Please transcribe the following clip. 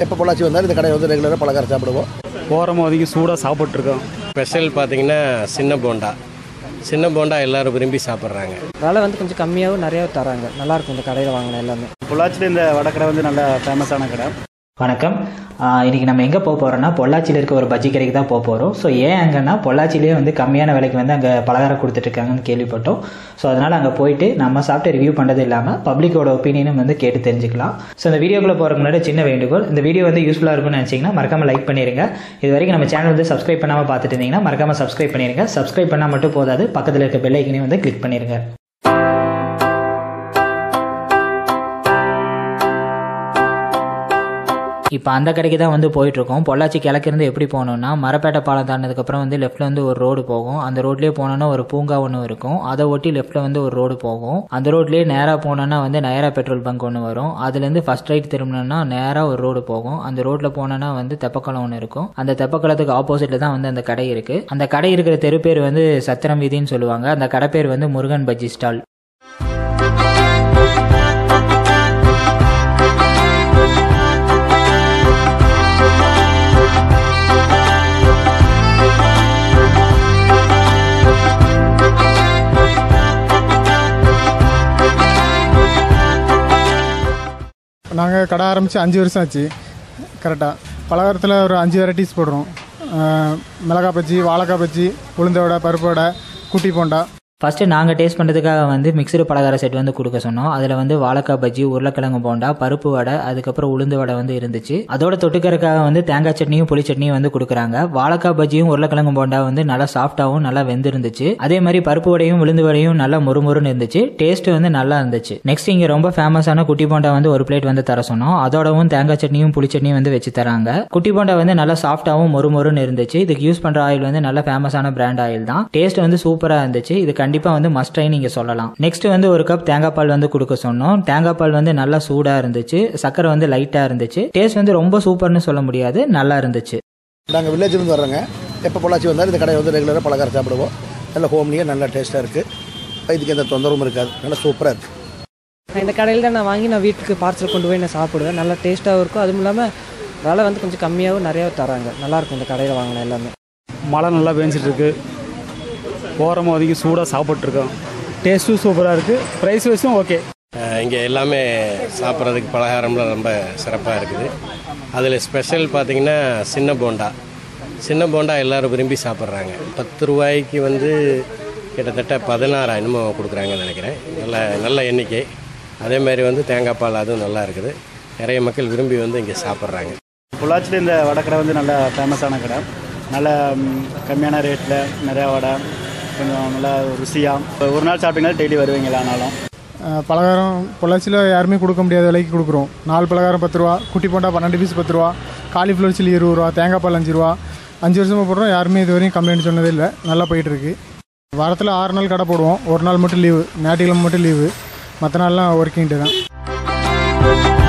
எப்போ பொள்ளாச்சி வந்தாலும் இந்த கடையை வந்து ரெகுலராக பலகாரம் சாப்பிடுவோம் ஓரமாக ஒதுக்கி சூடாக சாப்பிட்ருக்கோம் ஸ்பெஷல் பார்த்தீங்கன்னா சின்ன போண்டா சின்ன போண்டா எல்லாரும் விரும்பி சாப்பிட்றாங்க விலை வந்து கொஞ்சம் கம்மியாகவும் நிறையா தராங்க நல்லாயிருக்கும் இந்த கடையில் வாங்கின எல்லாமே பொள்ளாச்சியில் இந்த வடக்கடை வந்து நல்ல ஃபேமஸான கடை வணக்கம் ஆஹ் இன்னைக்கு நம்ம எங்கே போக போகிறோம்னா பொள்ளாச்சியில் இருக்க ஒரு பஜ்ஜி கடைக்கு தான் போக போகிறோம் ஸோ ஏன் அங்கன்னா பொள்ளாச்சிலேயே வந்து கம்மியான விலைக்கு வந்து அங்கே பலகாரம் கொடுத்துட்ருக்காங்கன்னு கேள்விப்பட்டோம் ஸோ அதனால் அங்கே போயிட்டு நம்ம சாப்பிட்டு ரிவ்யூ பண்ணுறது இல்லாமல் பப்ளிக்கோட ஒப்பீனியனும் வந்து கேட்டு தெரிஞ்சுக்கலாம் ஸோ இந்த வீடியோக்குள்ளே போகிறதுக்கு முன்னாடி சின்ன வேண்டுகோள் இந்த வீடியோ வந்து யூஸ்ஃபுல்லாக இருக்கும்னு நினச்சிங்கன்னா மறக்காமல் லைக் பண்ணிடுங்க இது வரைக்கும் நம்ம சேனல் வந்து சப்ஸ்கிரைப் பண்ணாமல் பார்த்துட்டு இருந்தீங்கன்னா மறக்காமல் சப்ஸ்கிரைப் பண்ணிடுங்க சப்ஸ்கிரைப் பண்ணால் மட்டும் போதாது பக்கத்தில் இருக்க பெல் ஐக்கனையும் வந்து கிளிக் பண்ணிடுங்க இப்போ அந்த கடைக்கு தான் வந்து போயிட்டுருக்கோம் பொள்ளாச்சி கிழக்கிருந்து எப்படி போகணுன்னா மரப்பேட்டை பாலம் தாண்டினதுக்கப்புறம் வந்து லெஃப்ட்டில் வந்து ஒரு ரோடு போகும் அந்த ரோட்லேயே போனோன்னா ஒரு பூங்கா ஒன்று இருக்கும் அதை ஒட்டி லெஃப்ட்டில் வந்து ஒரு ரோடு போகும் அந்த ரோட்லேயே நேராக போனோன்னா வந்து நயரா பெட்ரோல் பங்க் ஒன்று வரும் அதுலேருந்து ஃபஸ்ட் ரைட் திரும்பினோன்னா நேராக ஒரு ரோடு போகும் அந்த ரோட்டில் போனோன்னா வந்து தெப்பக்குளம் ஒன்று இருக்கும் அந்த தெப்பக்குளத்துக்கு ஆப்போசிட்டில் தான் வந்து அந்த கடை இருக்குது அந்த கடை இருக்கிற தெரு பேர் வந்து சத்திரம் வீதின்னு சொல்லுவாங்க அந்த கடை பேர் வந்து முருகன் பஜ்ஜி ஸ்டால் நாங்கள் கடை ஆரம்பித்து அஞ்சு வருஷம் ஆச்சு கரெக்டாக பலகாரத்தில் ஒரு அஞ்சு வெரைட்டிஸ் போடுறோம் அஹ் மிளகாய் பஜ்ஜி வாழைக்காய் பஜ்ஜி உளுந்த வடை பருப்பு வடை குட்டி போண்டா ஃபஸ்ட்டு நாங்கள் டேஸ்ட் பண்ணுறதுக்காக வந்து மிக்சடு பலகார செட் வந்து கொடுக்க சொன்னோம் அதில் வந்து வாழைக்காய் பஜ்ஜி உருளைக்கிழங்கு போண்டா பருப்பு வடை அதுக்கப்புறம் உளுந்து வடை வந்து இருந்துச்சு அதோட தொட்டுக்கறக்காக வந்து தேங்காய் சட்னியும் புளி சட்னியும் வந்து கொடுக்குறாங்க வாழைக்காய் பஜ்ஜியும் உருளைக்கிழங்கு போண்டா வந்து நல்லா சாஃப்டாகவும் நல்லா வெந்திருந்துச்சு அதே மாதிரி பருப்பு வடையும் உளுந்து வடையும் நல்லா முறுமுறுன்னு இருந்துச்சு டேஸ்ட் வந்து நல்லா இருந்துச்சு நெக்ஸ்ட் இங்கே ரொம்ப ஃபேமஸான குட்டி போண்டா வந்து ஒரு பிளேட் வந்து தர சொன்னோம் அதோடவும் தேங்காய் சட்னியும் புளி சட்னியும் வந்து வச்சு தராங்க குட்டி போண்டா வந்து நல்லா சாஃப்டாகவும் மொறுமொறுன்னு இருந்துச்சு இதுக்கு யூஸ் பண்ணுற ஆயில் வந்து நல்ல ஃபேமஸான பிராண்ட் ஆயில் தான் டேஸ்ட் வந்து சூப்பராக இருந்துச்சு இது கண்டிப்பாக வந்து மஸ்ட் ட்ரை நீங்கள் சொல்லலாம் நெக்ஸ்ட் வந்து ஒரு கப் தேங்காய் பால் வந்து கொடுக்க சொன்னோம் தேங்காய் பால் வந்து நல்லா சூடாக இருந்துச்சு சக்கரை வந்து லைட்டாக இருந்துச்சு டேஸ்ட் வந்து ரொம்ப சூப்பர்னு சொல்ல முடியாது நல்லா இருந்துச்சு நாங்கள் வில்லேஜ்லேருந்து வர்றோங்க எப்போ பொள்ளாச்சி வந்தாலும் இந்த கடையை வந்து ரெகுலராக பலகாரம் சாப்பிடுவோம் நல்ல ஹோம்லியாக நல்ல டேஸ்ட்டாக இருக்குது வயிற்றுக்கு எந்த தொந்தரவும் இருக்காது நல்லா சூப்பராக இருக்குது இந்த கடையில் தான் நான் வாங்கி நான் வீட்டுக்கு பார்சல் கொண்டு போய் நான் சாப்பிடுவேன் நல்லா டேஸ்ட்டாகவும் இருக்கும் அதுவும் இல்லாமல் விலை வந்து கொஞ்சம் கம்மியாகவும் நிறையா தராங்க நல்லாயிருக்கும் இந்த கடையில் வாங்கின எல்லாமே மழை நல்லா பேஞ்சிட்டு இருக்கு ஓரமாக ஒதுக்கி சூடாக சாப்பிட்ருக்கோம் டேஸ்ட்டும் சூப்பராக இருக்குது ப்ரைஸ் வைஸும் ஓகே இங்கே எல்லாமே சாப்பிட்றதுக்கு பலகாரம்லாம் ரொம்ப சிறப்பாக இருக்குது அதில் ஸ்பெஷல் பார்த்தீங்கன்னா சின்ன போண்டா சின்ன போண்டா எல்லாரும் விரும்பி சாப்பிட்றாங்க பத்து ரூபாய்க்கு வந்து கிட்டத்தட்ட பதினாறு என்னமோ கொடுக்குறாங்கன்னு நினைக்கிறேன் நல்ல நல்ல எண்ணிக்கை அதே மாதிரி வந்து தேங்காய் பால் அதுவும் நல்லா இருக்குது நிறைய மக்கள் விரும்பி வந்து இங்கே சாப்பிட்றாங்க பொள்ளாச்சியில் இந்த வடக்கடை வந்து நல்ல ஃபேமஸான கடை நல்ல ம், கம்மியான ரேட்டில் நிறையா வடை கொஞ்சம் நல்லா ருசியாக ஒரு நாள் சாப்பிட்டீங்கன்னா டெய்லி வருவீங்களா ஆனாலும் அஹ் பலகாரம் பொள்ளாச்சியில் யாருமே கொடுக்க முடியாத விலைக்கு கொடுக்குறோம் நாலு பலகாரம் பத்து ரூபா குட்டி போண்டா பன்னெண்டு பீஸ் பத்து ரூபா காலிஃப்ளவர் சில்லி இருபது ரூபா தேங்காய் பால் அஞ்சு ரூபா அஞ்சு வருஷமாக போடுறோம் யாருமே இது வரையும் கம்ப்ளைண்ட் சொன்னதே இல்லை நல்லா போயிட்டுருக்கு வாரத்தில் ஆறு நாள் கடை போடுவோம் ஒரு நாள் மட்டும் லீவு ஞாயிற்றுக்கிழமை மட்டும் லீவு மற்ற நாள்லாம் ஒர்க்கிங் டே தான்